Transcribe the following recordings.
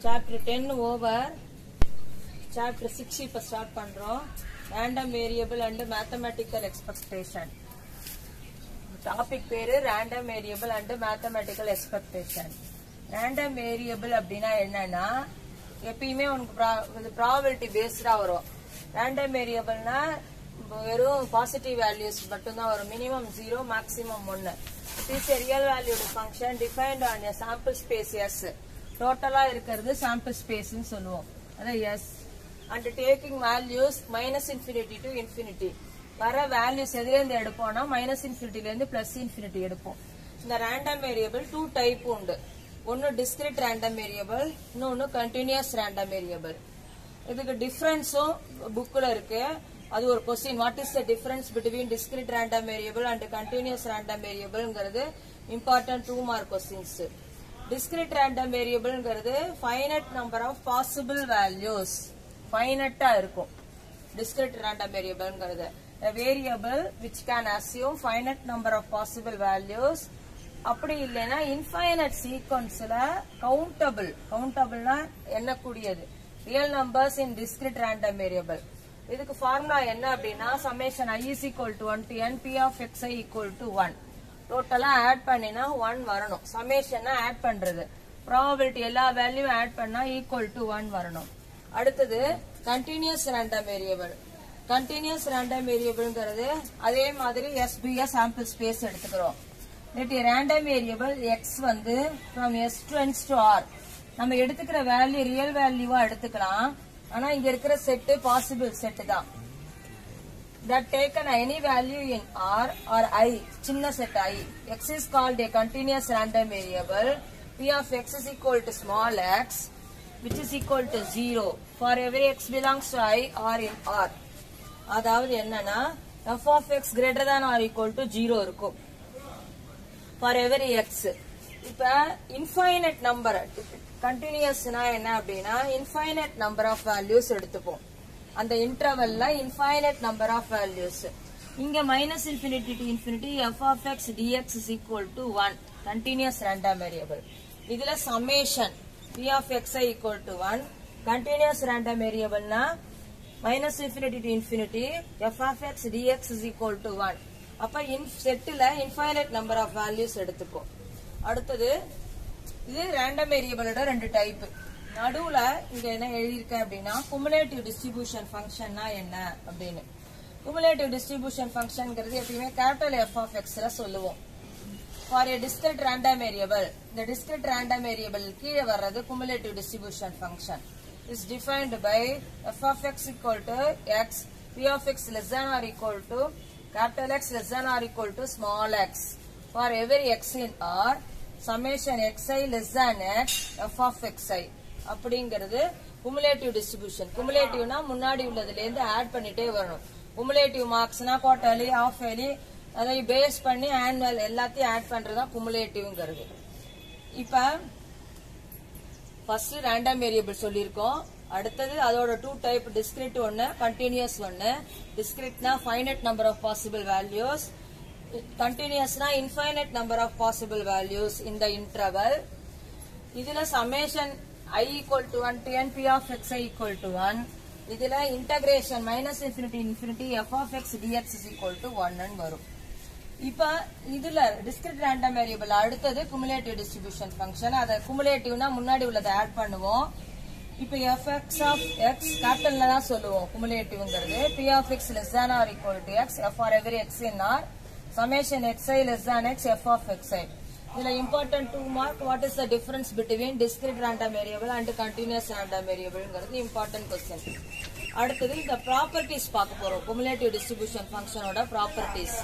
Chapter ten over chapter six இப்போ start பண்றோம் random variable and mathematical expectation topic பேரு random variable and mathematical expectation random variable அப்படின்னா என்னன்னா எப்பயுமே உனக்கு ப்ராபபிலிட்டி பேஸ்டா வரும் ரேண்டம் வேரியபிள்னா வெறும் பாசிட்டிவ் வேல்யூஸ் மட்டும்தான் வரும் மினிமம் ஜீரோ மேக்ஸிமம் ஒன்னு it is real valued function defined on sample space S டோட்டலா இருக்கிறது சாம்பிள் ஸ்பேஸ்னு சொல்லுவோம் அதான் S and taking values minus infinity to infinity வர வேல்யூஸ் எதுல இருந்து எடுப்போம்னா மைனஸ் இன்ஃபினிட்டில இருந்து பிளஸ் இன்ஃபினிட்டி எடுப்போம் இந்த ரேண்டம் வேரியபிள் டூ டைப் உண்டு ஒன்னு டிஸ்கிரிட் ரேண்டம் வேரியபிள் இன்னொன்னு கண்டினியூஸ் ரேண்டம் வேரியபிள் இதுக்கு டிஃபரன்ஸும் புக்ல இருக்கு அது ஒரு question what is the difference between discrete random variable and continuous random வேரியபிள்ங்கிறது important two mark questions discrete random வேரியபிள்ங்கிறது finite number of possible values ஃபைனட்டா இருக்கும் discrete random variableங்கிறது a variable which can assume finite number of possible values அப்படி இல்லைன்னா infinite sequenceல countable கவுண்டபிள்னா எண்ணக்கூடியது real numbers in discrete random variable இதுக்கு formula என்ன அப்படின்னா summation i is equal to 1 to n p of xi equal to 1 டோட்டலா add பண்ணினா 1 வரணும் சமேஷன் ஆட் பண்றது ப்ராபபிலிட்டி எல்லா வேல்யூ ஆட் பண்ணா ஈக்குவல் டு 1 வரணும் அடுத்தது continuous random variable continuous random வேரியபிள்ங்கிறது அதே மாதிரி எஸ்பிஎஸ் சாம்பிள் ஸ்பேஸ் எடுத்துக்கிறோம் நேற்று ரேண்டம் வேரியபிள் எக்ஸ் வந்து ஃப்ரம் எஸ் டு என்ஸ் டு ஆர் நம்ம எடுத்துக்கிற வேல்யூ ரியல் வேல்யூவா எடுத்துக்கலாம் ஆனா இங்க இருக்கிற செட்டு பாசிபிள் செட் தான் that taken any value in R or I, சின்ன set I, x is called a continuous random variable, p of x is equal to small x, which is equal to 0 for every x belongs to I or in R. அதாவது என்னன்னா f of x greater than or equal to 0 இருக்கும் for every x. இப்ப infinite number continuousனா என்ன அப்படின்னா infinite number of values எடுத்துப்போம் அந்த இன்டர்வல்ல infinite number of values இங்க minus infinity to infinity f of x dx is equal to one continuous random variable இதுல summation p of x i equal to one continuous random வேரியபிள்னா minus infinity to infinity f of x dx is equal to one அப்ப in செட்டில் infinite number of values எடுத்துப்போம் அடுத்தது இது random வேரியபிளோட ரெண்டு type நடுவுல இங்க என்ன எழுதியிருக்கேன் அப்படின்னா குமுலேட்டிவ் டிஸ்ட்ரிபியூஷன் ஃபங்க்ஷன்னா என்ன அப்படின்னு குமுலேட்டிவ் டிஸ்ட்ரிபியூஷன் ஃபங்க்ஷன்ங்கிறது எப்பயுமே கேபிட்டல் எஃப் ஆஃப் எக்ஸ்ல சொல்லுவோம் for a discrete random variable இந்த டிஸ்கிரிட் ரேண்டம் வேரியபிள் கீழே வர்றது cumulative distribution function is defined by f of x equal to x p of x less than or equal to capital x less than or equal to small x for every x in R summation x i less than x f of x i அப்படிங்கிறது cumulative distribution குமுலேட்டிவ்னா முன்னாடி உள்ளதுல இருந்து add பண்ணிட்டே வரணும் cumulative மார்க்ஸ்னா quarterly of yearly அதை base பண்ணி ஆனுவல் எல்லாத்தையும் ஆட் பண்றதுதான் குமுலேட்டிவ்ங்கிறது இப்ப ஃபர்ஸ்ட் ரேண்டம் வேரியபிள் சொல்லியிருக்கோம் அடுத்தது அதோட டூ டைப் டிஸ்கிரிட் ஒன்னு கண்டினியூஸ் ஒன்னு டிஸ்கிரிட்னா finite number of possible values கண்டினியூஸ்னா infinite number of possible values இந்த இன்டர்வல் இதுல summation i equal to 1 to n p of x i equal to 1 இதுல integration minus infinity infinity f of x dx is equal to 1 ன்னு வரும் இப்ப இதுல discrete random variable அடுத்தது cumulative distribution function அதை குமுலேட்டிவ்னா முன்னாடி உள்ளதை ஆட் பண்ணுவோம் இப்ப எஃப் எக்ஸ் ஆஃப் எக்ஸ் கேபிட்டல்ல தான் சொல்லுவோம் குமுலேட்டிவ்ங்கிறது p of x less than or equal to x for every x in R summation x i less than x f of x i இதுல important two mark what is the difference between discrete random variable and continuous random வேரியபிள்ங்கிறது important question அடுத்தது இந்த properties பார்க்க போறோம் cumulative distribution ஃபங்க்ஷனோட properties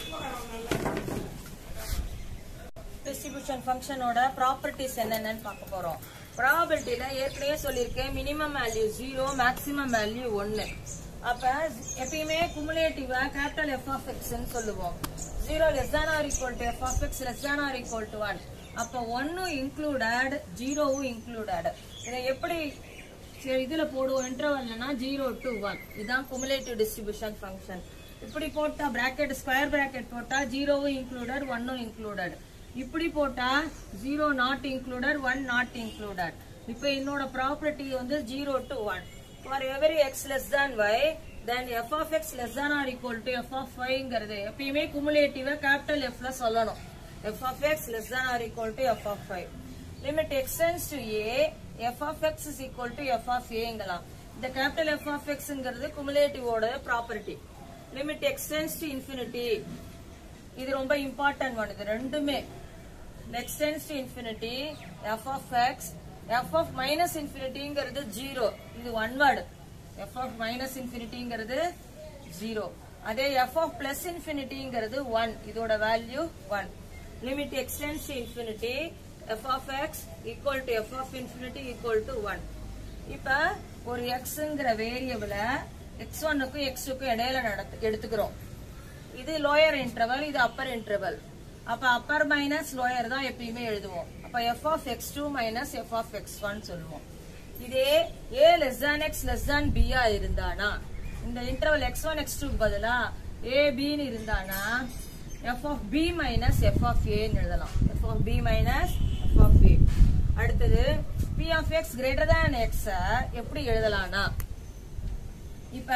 distribution ஃபங்க்ஷனோட properties என்னென்னு பார்க்க போறோம் ப்ராபபிலிட்டியில ஏற்கனவே சொல்லியிருக்கேன் minimum value zero maximum value ஒன்னு அப்ப எப்பயுமே குமுலேட்டிவா கேபிட்டல் எஃப் ஆஃப் எக்ஸ்ன்னு சொல்லுவோம் zero less than or equal to f of x less than or equal to one அப்ப ஒன்னும் இன்க்ளூடட் ஜீரோவும் இன்க்ளூடட் இதை எப்படி சரி, இதுல போடுவோம் இன்டர்வல்னா ஜீரோ டு ஒன் இதுதான் குமுலேட்டிவ் டிஸ்ட்ரிபியூஷன் ஃபங்க்ஷன் இப்படி போட்டா பிராக்கெட் ஸ்கொயர் பிராக்கெட் போட்டா ஜீரோவும் இன்க்ளூடட் ஒன்னும் இன்க்ளூடட் இப்படி போட்டா zero not included one not included இப்போ என்னோட ப்ராப்பர்ட்டி வந்து zero to one for every x less than y then f of x less than or equal to f of ஒய்ங்கிறது எப்பயுமே குமுலேட்டிவா கேபிட்டல் எஃப்ல சொல்லணும் f of x less than or equal to f of y limit x tends to a f of x is equal to f of ஏங்கலாம் இந்த capital f of எக்ஸ்ங்கிறது குமுலேட்டிவோட property limit x tends to infinity இது ரொம்ப important one இது ரெண்டுமே x tends to infinity f of x f of minus இன்ஃபினிட்டிங்கிறது zero இது one word f of minus இன்ஃபினிட்டிங்கிறது ஜீரோ அதே எஃப் ஆஃப் பிளஸ் இன்ஃபினிட்டிங்கிறது ஒன் இதோட value one limit x tends to infinity f of x equal to f of infinity equal to one இப்ப ஒரு எக்ஸ்ங்கிற வேரியபிள X ஒன்னுக்கும் எக்ஸுக்கும் இடையில நடத்து எடுத்துக்கிறோம் இது லோயர் இன்டர்வல் இது அப்பர் இன்டர்வல் அப்ப அப்பர் மைனஸ் லோயர் தான் எப்பயுமே எழுதுவோம் அப்ப f of x two minus f of x one சொல்லுவோம் இதே a less than x less than பியா இருந்தானா இந்த interval x one x two பதிலா ஏ பின்னு இருந்தானா f of b minus f of ஏன்னு எழுதலாம் f of b minus f of a அடுத்தது p of x greater than x எப்படி எழுதலாம்னா இப்ப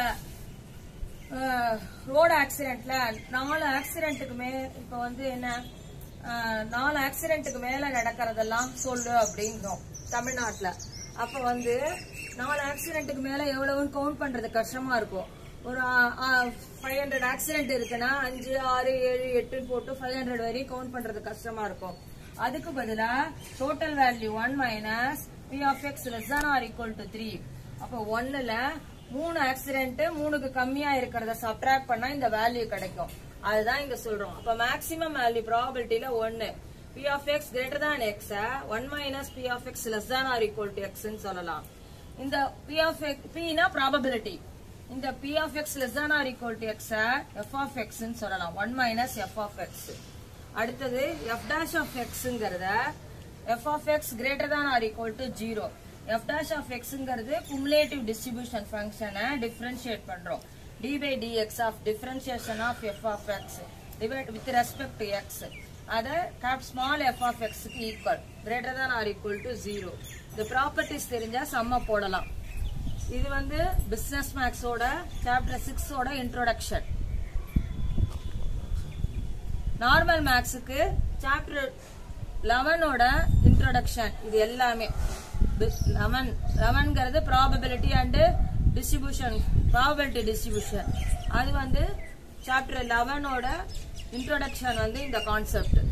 ரோடு ஆக்சிடென்ட்ல நாலு ஆக்சிடென்ட்டுக்கு மே இப்ப வந்து என்ன அஹ், நாலு ஆக்சிடென்ட்டுக்கு மேல நடக்கிறதெல்லாம் சொல்லு அப்படிங்கிறோம் தமிழ்நாட்டுல அப்ப வந்து நாலு ஆக்சிடென்ட்டுக்கு மேல எவ்வளவுன்னு கவுண்ட் பண்றது கஷ்டமா இருக்கும் ஒரு ஃபைவ் ஹண்ட்ரட் ஆக்சிடென்ட் இருக்குன்னா அஞ்சு ஆறு ஏழு எட்டுன்னு போட்டு ஃபைவ் ஹண்ட்ரட் வரையும் கவுண்ட் பண்றது கஷ்டமா இருக்கும் அதுக்கு பதிலா total value one minus p of x less than or equal to three அப்போ ஒன்னுல மூணு ஆக்சிடென்ட் மூணுக்கு கம்மியா இருக்கிறத சப்ட்ராக்ட் பண்ணா இந்த வேல்யூ கிடைக்கும் அதுதான் இங்க சொல்றோம் அப்ப மேக்ஸிமம் வேல்யூ ப்ராபபிலிட்டியில ஒன்னு p of x greater than x one minus p of x less than or equal to எக்ஸ்ன்னு சொல்லலாம் இந்த பி ஆஃப் எக்ஸ் பினா ப்ராபபிலிட்டி இந்த p of x less than or equal to x f of எக்ஸ்ன்னு சொல்லலாம் one minus f of x அடுத்தது f dash of எக்ஸ்ங்கிறத f of x greater than or equal to zero f dash of எக்ஸ்ங்கிறது cumulative distribution ஃபங்க்ஷனை differentiate பண்றோம் D by dx of differentiation of f of x divide with respect to x அதை cap small f of எக்ஸ்க்கு equal greater than or equal to zero இந்த properties தெரிஞ்சா செம்ம போடலாம் இது வந்து பிசினஸ் மேக்ஸோட சாப்டர் சிக்ஸோட இன்ட்ரோடக்ஷன் நார்மல் மேக்ஸுக்கு சாப்டர் லெவனோட இன்ட்ரோடக்ஷன் இது எல்லாமே லெவன் லெவன்ங்கிறது probability and distribution probability distribution அது வந்து சாப்டர் லெவனோட இன்ட்ரோடக்ஷன் வந்து இந்த கான்செப்ட்